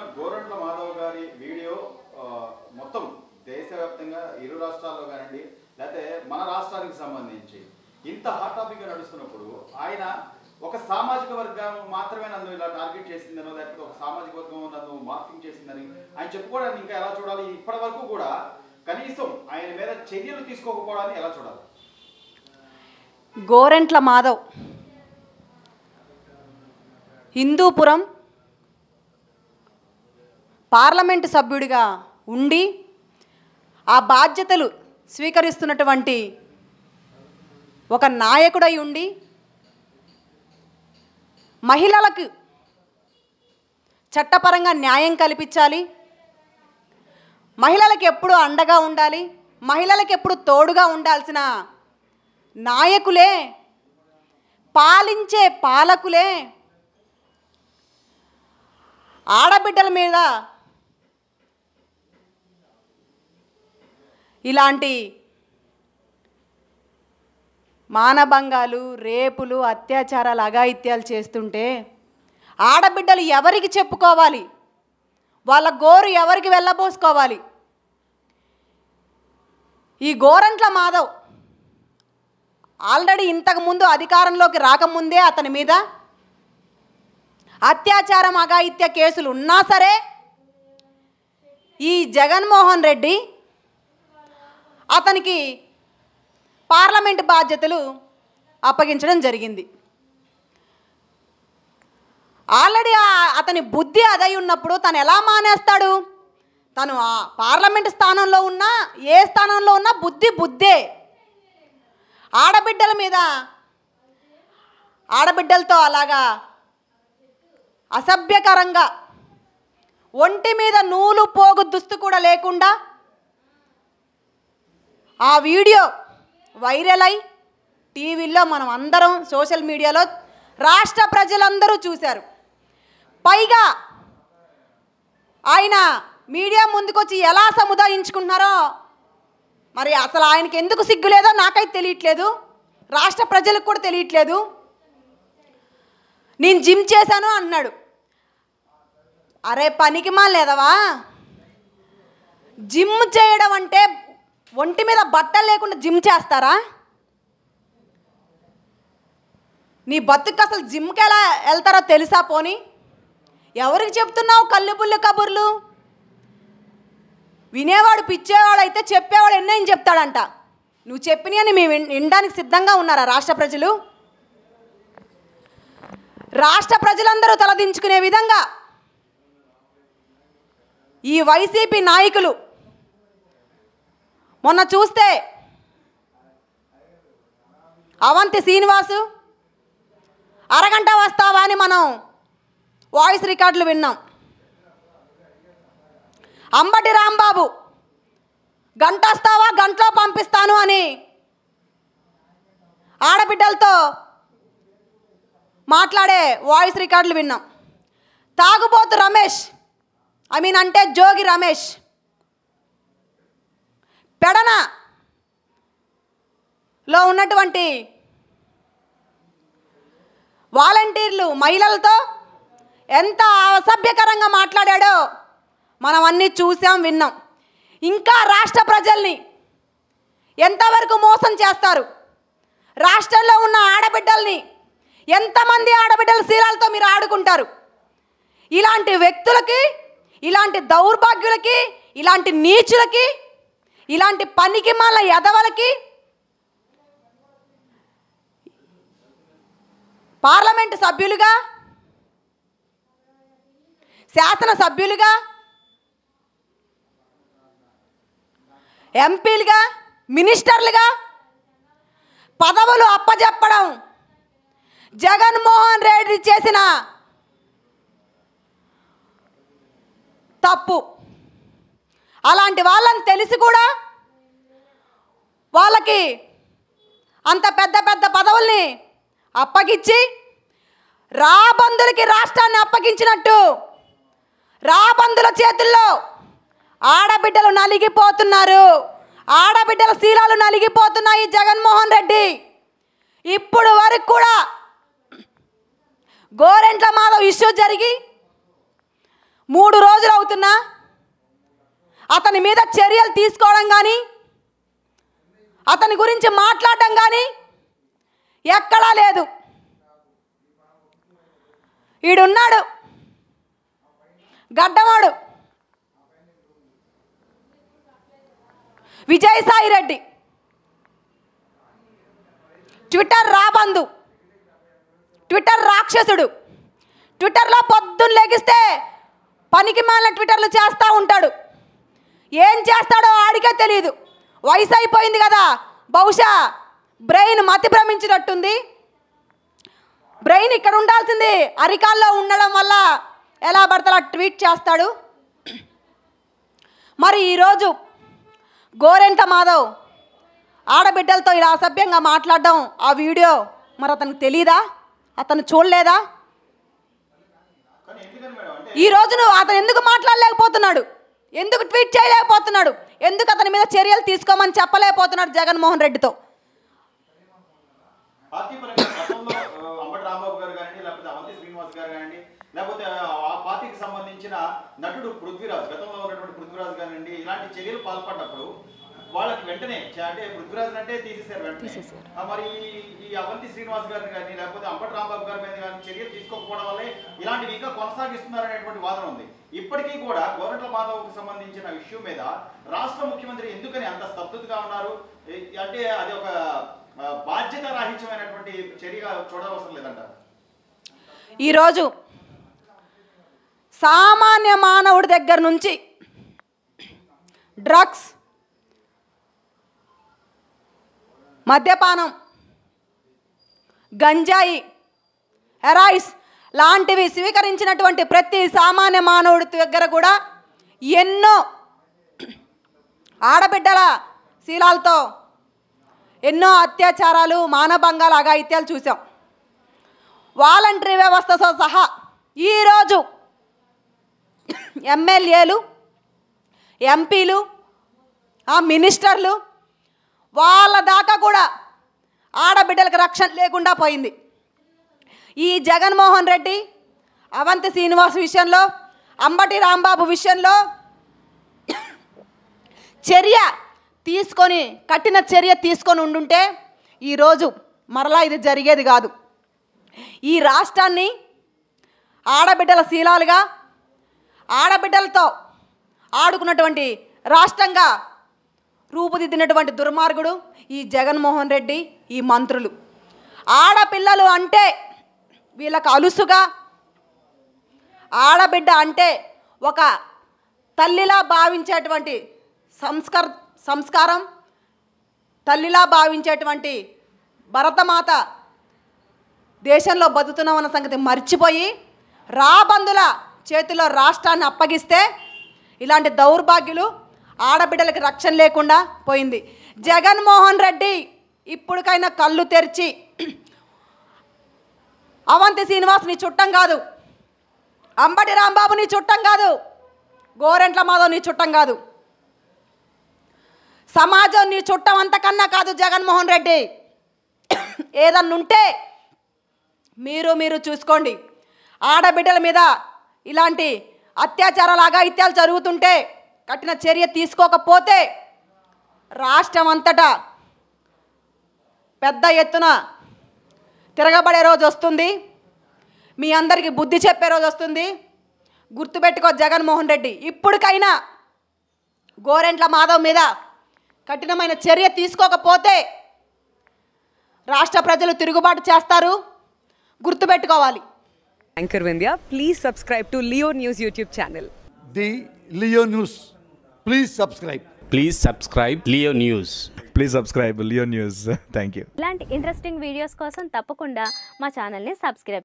గోరంట్ల మాధవ్ గారి వీడియో ఆ, మొత్తం దేశవ్యాప్తంగా ఇరు రాష్ట్రాల్లో కానివ్వండి లేకపోతే మన రాష్ట్రానికి సంబంధించి ఇంత హాట్ టాపిక్గా నడుస్తున్నప్పుడు ఆయన ఒక సామాజిక వర్గం మాత్రమే నన్ను ఇలా టార్గెట్ చేసిందనో లేకపోతే ఒక సామాజిక వర్గం నన్ను మార్కింగ్ చేసిందని ఆయన చెప్పుకోవడానికి ఇంకా ఎలా చూడాలి ఇప్పటి వరకు కూడా కనీసం ఆయన మీద చర్యలు తీసుకోకపోవడాన్ని ఎలా చూడాలి గోరెంట్ల మాధవ్ హిందూపురం పార్లమెంటు సభ్యుడిగా ఉండి ఆ బాధ్యతలు స్వీకరిస్తున్నటువంటి ఒక నాయకుడై ఉండి మహిళలకు చట్టపరంగా న్యాయం కల్పించాలి మహిళలకు ఎప్పుడు అండగా ఉండాలి మహిళలకు ఎప్పుడు తోడుగా ఉండాల్సిన నాయకులే పాలించే పాలకులే ఆడబిడ్డల మీద ఇలాంటి మానభంగాలు రేపులు అత్యాచారాలు అఘాయిత్యాలు చేస్తుంటే ఆడబిడ్డలు ఎవరికి చెప్పుకోవాలి వాళ్ళ గోరు ఎవరికి వెళ్ళబోసుకోవాలి ఈ గోరంట్ల మాధవ్ ఆల్రెడీ ఇంతకుముందు అధికారంలోకి రాకముందే అతని మీద అత్యాచారం అఘాయిత్య కేసులు ఉన్నా సరే ఈ జగన్మోహన్ రెడ్డి అతనికి పార్లమెంట్ బాధ్యతలు అప్పగించడం జరిగింది ఆల్రెడీ ఆ- అతని బుద్ధి అదై ఉన్నప్పుడు తను ఎలా మానేస్తాడు తను ఆ పార్లమెంట్ స్థానంలో ఉన్నా ఏ స్థానంలో ఉన్నా బుద్ధి బుద్ధే ఆడబిడ్డల మీద ఆడబిడ్డలతో అలాగా అసభ్యకరంగా ఒంటి మీద నూలు పోగు దుస్తు కూడా లేకుండా ఆ వీడియో వైరల్ అయి టీవీల్లో మనం అందరం సోషల్ మీడియాలో రాష్ట్ర ప్రజలందరూ చూశారు పైగా ఆయన మీడియా ముందుకొచ్చి ఎలా సముదాయించుకుంటున్నారో మరి అసలు ఆయనకి ఎందుకు సిగ్గులేదో నాకైతే తెలియట్లేదు రాష్ట్ర ప్రజలకు కూడా తెలియట్లేదు నేను జిమ్ చేశాను అన్నాడు అరే పనికి లేదవా జిమ్ చేయడం అంటే ఒంటి మీద బట్టలు లేకుండా జిమ్ చేస్తారా నీ బతుకు అసలు జిమ్కి ఎలా వెళ్తారో తెలుసా పోని ఎవరికి చెప్తున్నావు కళ్ళు బుల్లి కబుర్లు వినేవాడు పిచ్చేవాడు అయితే చెప్పేవాడు ఎన్నైనా చెప్తాడంట నువ్వు చెప్పినవి మేము విన్- వినడానికి సిద్ధంగా ఉన్నారా రాష్ట్ర ప్రజలు రాష్ట్ర ప్రజలందరూ తలదించుకునే విధంగా ఈ వైసీపీ నాయకులు మొన్న చూస్తే అవంతి శ్రీనివాసు అరగంట వస్తావా అని మనం వాయిస్ రికార్డులు విన్నాం అంబటి రాంబాబు గంట వస్తావా గంటలో పంపిస్తాను అని ఆడబిడ్డలతో మాట్లాడే వాయిస్ రికార్డులు విన్నాం తాగుబోతు రమేష్ ఐ మీన్ అంటే జోగి రమేష్ పెడన లో ఉన్నటువంటి వాలంటీర్లు మహిళలతో ఎంత అసభ్యకరంగా మాట్లాడాడో మనం అన్నీ చూసాం విన్నాం ఇంకా రాష్ట్ర ప్రజల్ని ఎంతవరకు మోసం చేస్తారు రాష్ట్రంలో ఉన్న ఆడబిడ్డల్ని ఎంతమంది ఆడబిడ్డల శీలాలతో మీరు ఆడుకుంటారు ఇలాంటి వ్యక్తులకి ఇలాంటి దౌర్భాగ్యులకి ఇలాంటి నీచులకి ఇలాంటి పనికి మాల ఎదవలకి పార్లమెంటు సభ్యులుగా శాసన సభ్యులుగా ఎంపీలుగా మినిస్టర్లుగా పదవులు అప్పజెప్పడం జగన్మోహన్ రెడ్డి చేసిన తప్పు అలాంటి వాళ్ళని తెలిసి కూడా వాళ్ళకి అంత పెద్ద పెద్ద పదవుల్ని అప్పగించి రాబందులకి రాష్ట్రాన్ని అప్పగించినట్టు రాబందుల చేతుల్లో ఆడబిడ్డలు నలిగిపోతున్నారు ఆడబిడ్డల శీలాలు నలిగిపోతున్నాయి జగన్మోహన్ రెడ్డి ఇప్పుడు వరకు కూడా గోరెంట్ల మాధవ్ ఇష్యూ జరిగి మూడు రోజులు అవుతున్నా అతని మీద చర్యలు తీసుకోవడం కానీ అతని గురించి మాట్లాడటం కానీ ఎక్కడా లేదు ఈడున్నాడు గడ్డవాడు విజయసాయి రెడ్డి ట్విట్టర్ రాబందు ట్విట్టర్ రాక్షసుడు ట్విట్టర్లో పొద్దున్న లెగిస్తే పనికి మాల ట్విట్టర్లు చేస్తూ ఉంటాడు ఏం చేస్తాడో ఆడికే తెలియదు వయసు అయిపోయింది కదా బహుశా బ్రెయిన్ మతి భ్రమించినట్టుంది బ్రెయిన్ ఇక్కడ ఉండాల్సింది అరికాల్లో ఉండడం వల్ల ఎలా పడితే అలా ట్వీట్ చేస్తాడు మరి ఈరోజు గోరెంట మాధవ్ ఆడబిడ్డలతో ఇలా అసభ్యంగా మాట్లాడడం ఆ వీడియో మరి అతనికి తెలీదా అతను చూడలేదా కానీ ఎందుకని మేడం అంటే ఈ రోజు నువ్వు అతను ఎందుకు మాట్లాడలేకపోతున్నాడు ఎందుకు ట్వీట్ చేయలేకపోతున్నాడు ఎందుకు అతని మీద చర్యలు తీసుకోమని చెప్పలేకపోతున్నాడు జగన్మోహన్ రెడ్డితో పార్టీ పరంగా గతంలో ఆ, అంబటి రాంబాబు గారు కానివ్వండి లేకపోతే అవంతి శ్రీనివాస్ గారు కానివ్వండి లేకపోతే ఆ పార్టీకి సంబంధించిన నటుడు పృథ్వీరాజ్ గతంలో ఉన్నటువంటి పృథ్వీరాజ్ కానివ్వండి ఇలాంటి చర్యలు పాల్పడ్డప్పుడు వాళ్ళకి వెంటనే చ- అంటే పృథ్వీరాజ్ అంటే తీసేశారు వెంటనే తీసేశారు. ఆ, మరి ఈ అవంతి శ్రీనివాస్ గారిని కానీ లేకపోతే అంబటి రాంబాబు గారి మీద కానీ చర్యలు తీసుకోకపోవడం వల్లే ఇలాంటివి ఇంకా కొనసాగిస్తున్నారు అనేటువంటి వాదన ఉంది ఇప్పటికీ కూడా గోరంట్ల మాధవ్కు సంబంధించిన ఇష్యూ మీద రాష్ట్ర ముఖ్యమంత్రి ఎందుకని అంత స్తబ్దుగా ఉన్నారు ఏ- అంటే అది ఒక ఆ, బాధ్యత రాహిత్యమైనటువంటి చర్యగా చూడవలసిన లేదంటారు ఈరోజు సామాన్య మానవుడి దగ్గర నుంచి డ్రగ్స్ మద్యపానం గంజాయి హెరాయిస్ లాంటివి స్వీకరించినటువంటి ప్రతి సామాన్య మానవుడి దగ్గర కూడా ఎన్నో ఆడబిడ్డల శీలాలతో ఎన్నో అత్యాచారాలు మానభంగాలు అఘాయిత్యాలు చూసాం వాలంటరీ వ్యవస్థతో సహా ఈరోజు ఎమ్మెల్యేలు ఎంపీలు ఆ మినిస్టర్లు వాళ్ళ దాకా కూడా ఆడబిడ్డలకు రక్షణ లేకుండా పోయింది ఈ జగన్మోహన్ రెడ్డి అవంతి శ్రీనివాస్ విషయంలో అంబటి రాంబాబు విషయంలో చర్య తీసుకొని కఠిన చర్య తీసుకొని ఉండుంటే ఈరోజు మరలా ఇది జరిగేది కాదు ఈ రాష్ట్రాన్ని ఆడబిడ్డల శీలాలుగా ఆడబిడ్డలతో ఆడుకున్నటువంటి రాష్ట్రంగా రూపుదిద్దినటువంటి దుర్మార్గుడు ఈ జగన్మోహన్ రెడ్డి ఈ మంత్రులు ఆడపిల్లలు అంటే వీళ్ళకు అలుసుగా ఆడబిడ్డ అంటే ఒక తల్లిలా భావించేటువంటి సంస్కార సంస్కారం తల్లిలా భావించేటువంటి భరతమాత దేశంలో బతుకుతున్నామన్న సంగతి మర్చిపోయి రాబందుల చేతిలో రాష్ట్రాన్ని అప్పగిస్తే ఇలాంటి దౌర్భాగ్యులు ఆడబిడ్డలకి రక్షణ లేకుండా పోయింది జగన్మోహన్ రెడ్డి ఇప్పటికైనా కళ్ళు తెరిచి అవంతి శ్రీనివాస్ నీ చుట్టం కాదు అంబటి రాంబాబు నీ చుట్టం కాదు గోరెంట్ల మాధవ్ నీ చుట్టం కాదు సమాజం నీ చుట్టం అంతకన్నా కాదు జగన్మోహన్ రెడ్డి ఏదన్నుంటే మీరు మీరు చూసుకోండి ఆడబిడ్డల మీద ఇలాంటి అత్యాచారాలు అఘాయిత్యాలు జరుగుతుంటే కఠిన చర్య తీసుకోకపోతే రాష్ట్రం అంతటా పెద్ద ఎత్తున తిరగబడే రోజు వస్తుంది మీ అందరికీ బుద్ధి చెప్పే రోజు వస్తుంది గుర్తుపెట్టుకో జగన్మోహన్ రెడ్డి ఇప్పటికైనా గోరెంట్ల మాధవ్ మీద కఠినమైన చర్య తీసుకోకపోతే రాష్ట్ర ప్రజలు తిరుగుబాటు చేస్తారు గుర్తుపెట్టుకోవాలి Anchor Vindhya, please subscribe to Leo News YouTube channel. the Leo News. Please subscribe. Please subscribe Leo News. Please subscribe Leo news thank you ఇలాంటి ఇంట్రెస్టింగ్ వీడియోస్ కోసం తప్పకుండా మా ఛానల్ని సబ్స్క్రైబ్